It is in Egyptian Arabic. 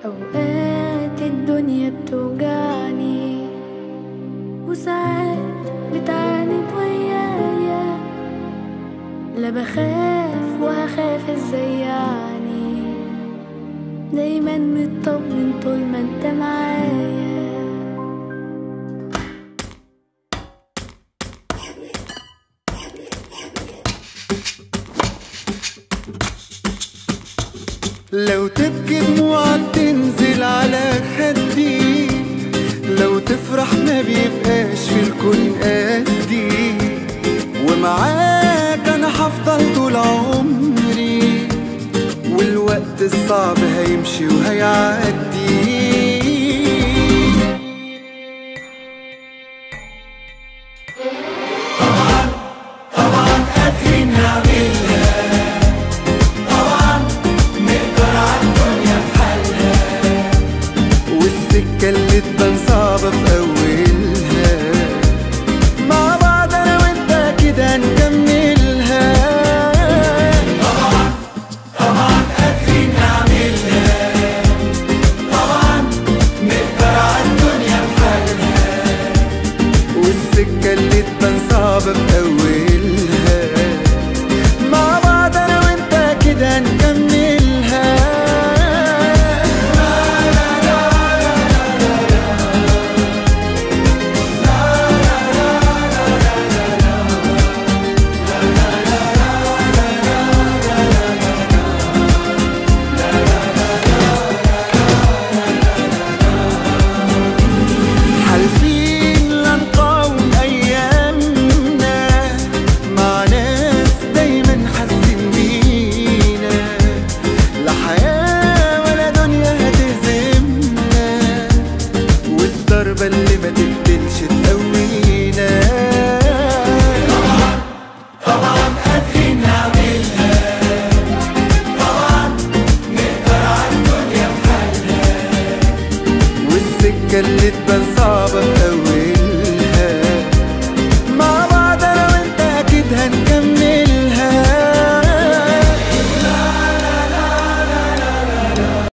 أوقات الدنيا بتوجعني وساعات بتعاند ويايا لا بخاف وهخاف ازاي يعني دايما مطمن طول ما انت معايا لو تبكي دموعك تنزل على خدي لو تفرح ما بيبقاش في الكون قدي ومعاك انا هفضل طول عمري والوقت الصعب هيمشي وهيعدي والسكة اللي تبان صعبة في أولها مع بعض أنا وأنت كده نكملها طبعا طبعا قادرين نعملها طبعا نقدر عالدنيا بحالها والسكة اللي تبان صعبة في أولها مع بعض أنا وأنت كده نكملها حالفين لا نقاوم ايامنا مع ناس دايما حاسين بينا لا حياه ولا دنيا هتهزمنا والضربه اللي ما تقتلش تقوينا طبعا طبعا قادرين نعملها طبعا نقدر عالدنيا بحالها والسكة اللي